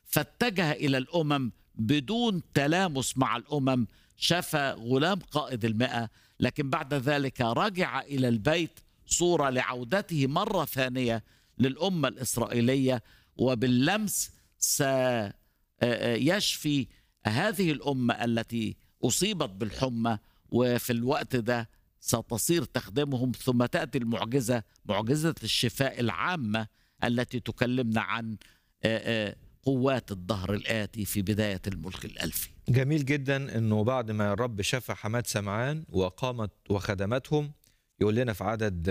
فاتجه الى الامم بدون تلامس مع الامم شفى غلام قائد المئة لكن بعد ذلك رجع الى البيت صوره لعودته مره ثانيه للامه الاسرائيليه وباللمس سيشفي هذه الامه التي اصيبت بالحمى وفي الوقت ده ستصير تخدمهم ثم تاتي المعجزه معجزه الشفاء العامه التي تكلمنا عن قوات الظهر الاتي في بدايه الملك الالفي. جميل جدا انه بعد ما الرب شفى حماد سمعان وقامت وخدمتهم يقول لنا في عدد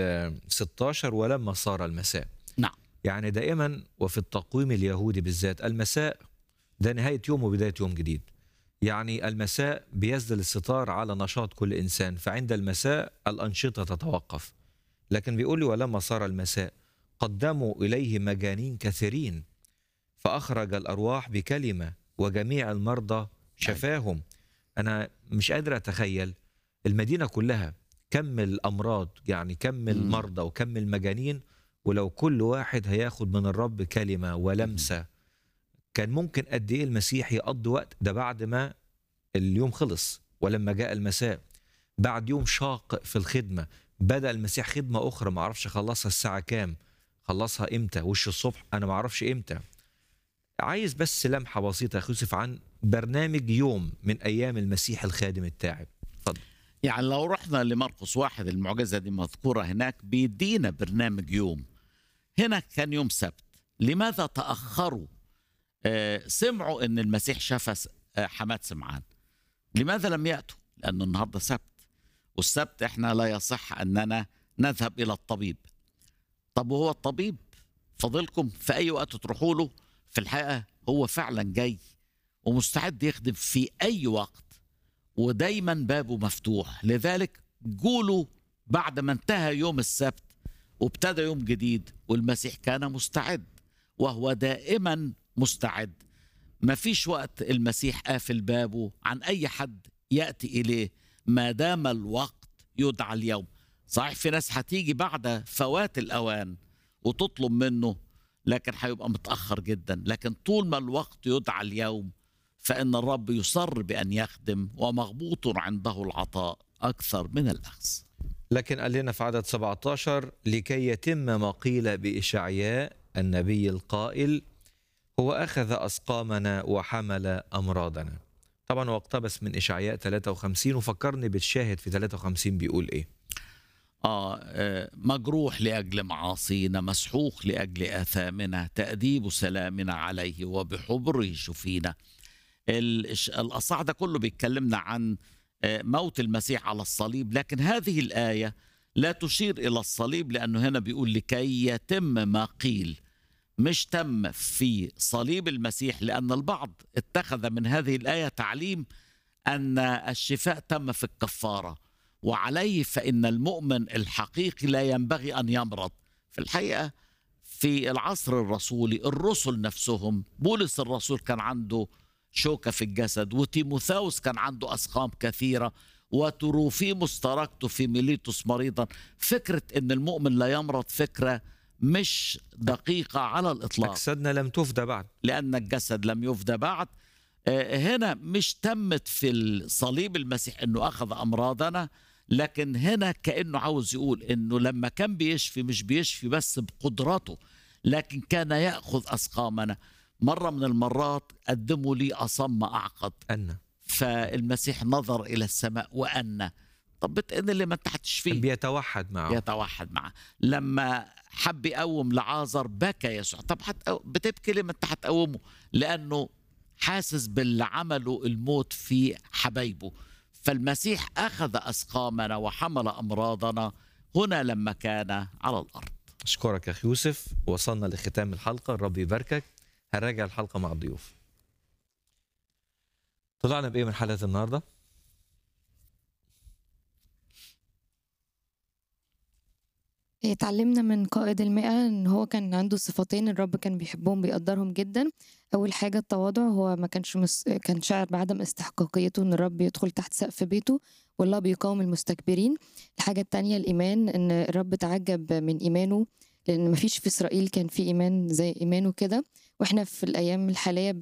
16 ولما صار المساء. نعم. يعني دائما وفي التقويم اليهودي بالذات المساء ده نهايه يوم وبدايه يوم جديد. يعني المساء بيسدل الستار على نشاط كل انسان فعند المساء الانشطه تتوقف. لكن بيقول لي ولما صار المساء قدموا اليه مجانين كثيرين فأخرج الأرواح بكلمة وجميع المرضى شفاهم أنا مش قادر أتخيل المدينة كلها كم الأمراض يعني كم المرضى وكم المجانين ولو كل واحد هياخد من الرب كلمة ولمسة كان ممكن قد إيه المسيح يقضي وقت ده بعد ما اليوم خلص ولما جاء المساء بعد يوم شاق في الخدمة بدأ المسيح خدمة أخرى معرفش خلصها الساعة كام خلصها إمتى وش الصبح أنا معرفش إمتى عايز بس لمحة بسيطة يا يوسف عن برنامج يوم من أيام المسيح الخادم التاعب اتفضل يعني لو رحنا لمرقس واحد المعجزة دي مذكورة هناك بيدينا برنامج يوم هنا كان يوم سبت لماذا تأخروا آه سمعوا أن المسيح شفى آه حماد سمعان لماذا لم يأتوا لأنه النهاردة سبت والسبت إحنا لا يصح أننا نذهب إلى الطبيب طب وهو الطبيب فضلكم في أي وقت تروحوا له في الحقيقة هو فعلا جاي ومستعد يخدم في أي وقت ودايما بابه مفتوح لذلك قولوا بعد ما انتهى يوم السبت وابتدى يوم جديد والمسيح كان مستعد وهو دائما مستعد ما فيش وقت المسيح قافل بابه عن أي حد يأتي إليه ما دام الوقت يدعى اليوم صحيح في ناس هتيجي بعد فوات الأوان وتطلب منه لكن هيبقى متأخر جدا لكن طول ما الوقت يدعى اليوم فإن الرب يصر بأن يخدم ومغبوط عنده العطاء أكثر من الأخذ لكن قال لنا في عدد 17 لكي يتم ما قيل بإشعياء النبي القائل هو أخذ أسقامنا وحمل أمراضنا طبعا هو اقتبس من إشعياء 53 وفكرني بالشاهد في 53 بيقول إيه آه مجروح لأجل معاصينا مسحوق لأجل آثامنا تأديب سلامنا عليه وبحبره شفينا الأصح ده كله بيتكلمنا عن موت المسيح على الصليب لكن هذه الآية لا تشير إلى الصليب لأنه هنا بيقول لكي يتم ما قيل مش تم في صليب المسيح لأن البعض اتخذ من هذه الآية تعليم أن الشفاء تم في الكفاره وعليه فإن المؤمن الحقيقي لا ينبغي أن يمرض في الحقيقة في العصر الرسولي الرسل نفسهم بولس الرسول كان عنده شوكة في الجسد وتيموثاوس كان عنده أسقام كثيرة وتروفيموس تركته في ميليتوس مريضا فكرة أن المؤمن لا يمرض فكرة مش دقيقة على الإطلاق أجسادنا لم تفدى بعد لأن الجسد لم يفدى بعد هنا مش تمت في الصليب المسيح أنه أخذ أمراضنا لكن هنا كانه عاوز يقول انه لما كان بيشفي مش بيشفي بس بقدرته لكن كان ياخذ اسقامنا مره من المرات قدموا لي اصم اعقد ان فالمسيح نظر الى السماء وان طب بتقن اللي ما انت هتشفيه بيتوحد معه يتوحد معه لما حب يقوم لعازر بكى يسوع طب حتقو... بتبكي ليه ما انت هتقومه لانه حاسس باللي عمله الموت في حبايبه فالمسيح أخذ أسقامنا وحمل أمراضنا هنا لما كان على الأرض أشكرك يا يوسف وصلنا لختام الحلقة الرب يباركك هنراجع الحلقة مع الضيوف طلعنا بإيه من حلقة النهاردة؟ اتعلمنا من قائد المئة ان هو كان عنده صفتين الرب كان بيحبهم بيقدرهم جدا اول حاجة التواضع هو ما كانش مس... كان شاعر بعدم استحقاقيته ان الرب يدخل تحت سقف بيته والله بيقاوم المستكبرين الحاجة التانية الايمان ان الرب تعجب من ايمانه لان ما فيش في اسرائيل كان في ايمان زي ايمانه كده واحنا في الايام الحالية